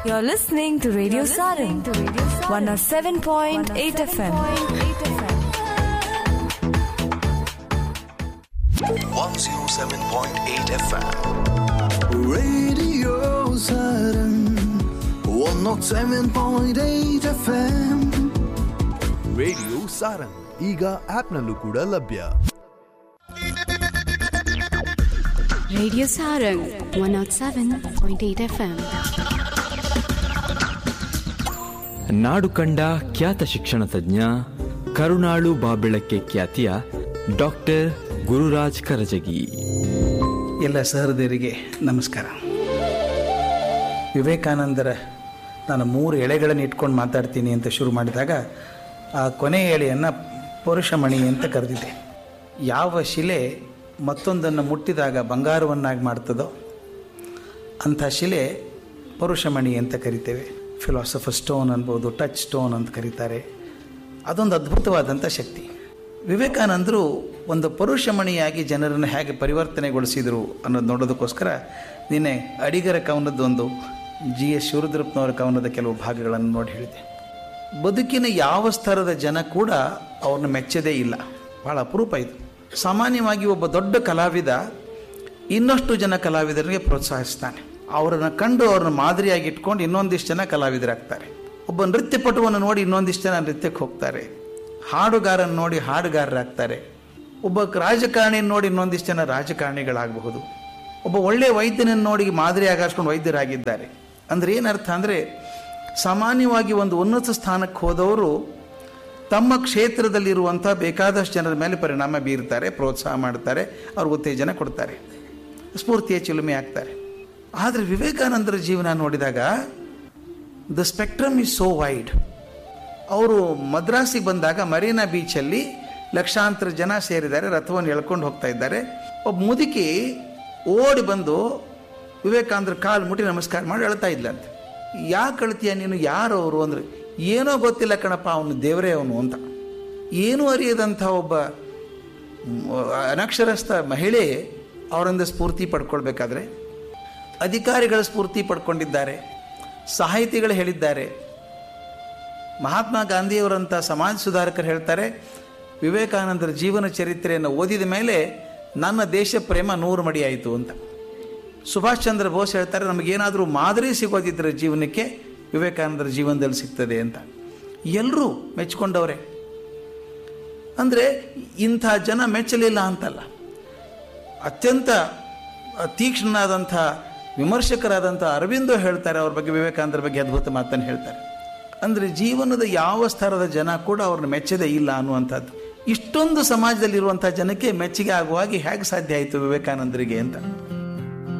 You're listening to Radio Sarang, 107.8 FM. 107.8 FM. Radio Saturn 107.8 FM radio Sarang ಈಗ ಆಪ್ನಲ್ಲೂ ಕೂಡ ಲಭ್ಯ Radio Sarang 107.8 FM. ನಾಡು ಕಂಡ ಖ್ಯಾತ ಶಿಕ್ಷಣ ತಜ್ಞ ಕರುಣಾಳು ಬಾಬೆಳಕ್ಕೆ ಖ್ಯಾತಿಯ ಡಾಕ್ಟರ್ ಗುರುರಾಜ್ ಕರಜಗಿ ಎಲ್ಲ ಸಹೃದಯರಿಗೆ ನಮಸ್ಕಾರ ವಿವೇಕಾನಂದರ ನಾನು ಮೂರು ಎಳೆಗಳನ್ನು ಇಟ್ಕೊಂಡು ಮಾತಾಡ್ತೀನಿ ಅಂತ ಶುರು ಮಾಡಿದಾಗ ಆ ಕೊನೆಯ ಎಳೆಯನ್ನು ಪುರುಷಮಣಿ ಅಂತ ಕರೆದಿದ್ದೆ ಯಾವ ಶಿಲೆ ಮತ್ತೊಂದನ್ನು ಮುಟ್ಟಿದಾಗ ಬಂಗಾರವನ್ನಾಗಿ ಮಾಡ್ತದೋ ಅಂಥ ಶಿಲೆ ಪುರುಷಮಣಿ ಅಂತ ಕರಿತೇವೆ ಫಿಲಾಸಫರ್ ಸ್ಟೋನ್ ಅನ್ಬೋದು ಟಚ್ ಸ್ಟೋನ್ ಅಂತ ಕರೀತಾರೆ ಅದೊಂದು ಅದ್ಭುತವಾದಂಥ ಶಕ್ತಿ ವಿವೇಕಾನಂದರು ಒಂದು ಪರುಷಮಣಿಯಾಗಿ ಜನರನ್ನು ಹೇಗೆ ಪರಿವರ್ತನೆಗೊಳಿಸಿದರು ಅನ್ನೋದು ನೋಡೋದಕ್ಕೋಸ್ಕರ ನಿನ್ನೆ ಅಡಿಗರ ಕವನದ್ದೊಂದು ಜಿ ಎಸ್ ಶಿವರುದ್ರಪ್ಪನವರ ಕವನದ ಕೆಲವು ಭಾಗಗಳನ್ನು ನೋಡಿ ಹೇಳಿದೆ ಬದುಕಿನ ಯಾವ ಸ್ತರದ ಜನ ಕೂಡ ಅವ್ರನ್ನ ಮೆಚ್ಚದೇ ಇಲ್ಲ ಭಾಳ ಅಪರೂಪ ಇದು ಸಾಮಾನ್ಯವಾಗಿ ಒಬ್ಬ ದೊಡ್ಡ ಕಲಾವಿದ ಇನ್ನಷ್ಟು ಜನ ಕಲಾವಿದರಿಗೆ ಪ್ರೋತ್ಸಾಹಿಸ್ತಾನೆ ಅವರನ್ನು ಕಂಡು ಅವ್ರನ್ನ ಮಾದರಿಯಾಗಿ ಇಟ್ಕೊಂಡು ಇನ್ನೊಂದಿಷ್ಟು ಜನ ಕಲಾವಿದರಾಗ್ತಾರೆ ಒಬ್ಬ ನೃತ್ಯಪಟುವನ್ನು ನೋಡಿ ಇನ್ನೊಂದಿಷ್ಟು ಜನ ನೃತ್ಯಕ್ಕೆ ಹೋಗ್ತಾರೆ ಹಾಡುಗಾರನ ನೋಡಿ ಹಾಡುಗಾರರಾಗ್ತಾರೆ ಒಬ್ಬ ರಾಜಕಾರಣಿಯನ್ನು ನೋಡಿ ಇನ್ನೊಂದಿಷ್ಟು ಜನ ರಾಜಕಾರಣಿಗಳಾಗಬಹುದು ಒಬ್ಬ ಒಳ್ಳೆಯ ವೈದ್ಯನನ್ನು ನೋಡಿ ಮಾದರಿ ಆಗಾಡ್ಸ್ಕೊಂಡು ವೈದ್ಯರಾಗಿದ್ದಾರೆ ಅಂದರೆ ಏನರ್ಥ ಅಂದರೆ ಸಾಮಾನ್ಯವಾಗಿ ಒಂದು ಉನ್ನತ ಸ್ಥಾನಕ್ಕೆ ಹೋದವರು ತಮ್ಮ ಕ್ಷೇತ್ರದಲ್ಲಿರುವಂಥ ಬೇಕಾದಷ್ಟು ಜನರ ಮೇಲೆ ಪರಿಣಾಮ ಬೀರ್ತಾರೆ ಪ್ರೋತ್ಸಾಹ ಮಾಡ್ತಾರೆ ಅವ್ರಿಗೆ ಉತ್ತೇಜನ ಕೊಡ್ತಾರೆ ಸ್ಫೂರ್ತಿಯ ಚಿಲುಮೆ ಆಗ್ತಾರೆ ಆದರೆ ವಿವೇಕಾನಂದರ ಜೀವನ ನೋಡಿದಾಗ the spectrum is so wide ಅವರು ಮದ್ರಾಸಿಗೆ ಬಂದಾಗ ಮರೀನಾ ಬೀಚಲ್ಲಿ ಲಕ್ಷಾಂತರ ಜನ ಸೇರಿದ್ದಾರೆ ರಥವನ್ನು ಎಳ್ಕೊಂಡು ಹೋಗ್ತಾ ಇದ್ದಾರೆ ಒಬ್ಬ ಮುದುಕಿ ಓಡಿ ಬಂದು ವಿವೇಕಾನಂದ್ರ ಕಾಲು ಮುಟ್ಟಿ ನಮಸ್ಕಾರ ಮಾಡಿ ಅಳ್ತಾ ಇದ್ಲಂತೆ ಯಾಕೆ ಅಳ್ತೀಯ ನೀನು ಯಾರು ಅವರು ಅಂದ್ರೆ ಏನೋ ಗೊತ್ತಿಲ್ಲ ಕಣಪ್ಪ ಅವನು ದೇವರೇ ಅವನು ಅಂತ ಏನೂ ಅರಿಯದಂಥ ಒಬ್ಬ ಮ್, ಅನಕ್ಷರಸ್ಥ ಮಹಿಳೆ ಅವರಿಂದ ಸ್ಫೂರ್ತಿ ಪಡ್ಕೊಳ್ಬೇಕಾದ್ರೆ ಅಧಿಕಾರಿಗಳ ಸ್ಫೂರ್ತಿ ಪಡ್ಕೊಂಡಿದ್ದಾರೆ ಸಾಹಿತಿಗಳು ಹೇಳಿದ್ದಾರೆ ಮಹಾತ್ಮ ಗಾಂಧಿಯವರಂಥ ಸಮಾಜ ಸುಧಾರಕರು ಹೇಳ್ತಾರೆ ವಿವೇಕಾನಂದರ ಜೀವನ ಚರಿತ್ರೆಯನ್ನು ಓದಿದ ಮೇಲೆ ನನ್ನ ದೇಶ ಪ್ರೇಮ ನೂರು ಮಡಿ ಆಯಿತು ಅಂತ ಸುಭಾಷ್ ಚಂದ್ರ ಬೋಸ್ ಹೇಳ್ತಾರೆ ನಮಗೇನಾದರೂ ಮಾದರಿ ಸಿಗೋದಿದ್ದರೆ ಜೀವನಕ್ಕೆ ವಿವೇಕಾನಂದರ ಜೀವನದಲ್ಲಿ ಸಿಗ್ತದೆ ಅಂತ ಎಲ್ಲರೂ ಮೆಚ್ಕೊಂಡವ್ರೆ ಅಂದರೆ ಇಂಥ ಜನ ಮೆಚ್ಚಲಿಲ್ಲ ಅಂತಲ್ಲ ಅತ್ಯಂತ ತೀಕ್ಷ್ಣನಾದಂಥ ವಿಮರ್ಶಕರಾದಂಥ ಅರವಿಂದೋ ಹೇಳ್ತಾರೆ ಅವ್ರ ಬಗ್ಗೆ ವಿವೇಕಾನಂದರ ಬಗ್ಗೆ ಅದ್ಭುತ ಮಾತನ್ನು ಹೇಳ್ತಾರೆ ಅಂದರೆ ಜೀವನದ ಯಾವ ಸ್ತರದ ಜನ ಕೂಡ ಅವ್ರನ್ನ ಮೆಚ್ಚದೇ ಇಲ್ಲ ಅನ್ನುವಂಥದ್ದು ಇಷ್ಟೊಂದು ಸಮಾಜದಲ್ಲಿರುವಂಥ ಜನಕ್ಕೆ ಮೆಚ್ಚುಗೆ ಆಗುವಾಗಿ ಹೇಗೆ ಸಾಧ್ಯ ಆಯಿತು ವಿವೇಕಾನಂದರಿಗೆ ಅಂತ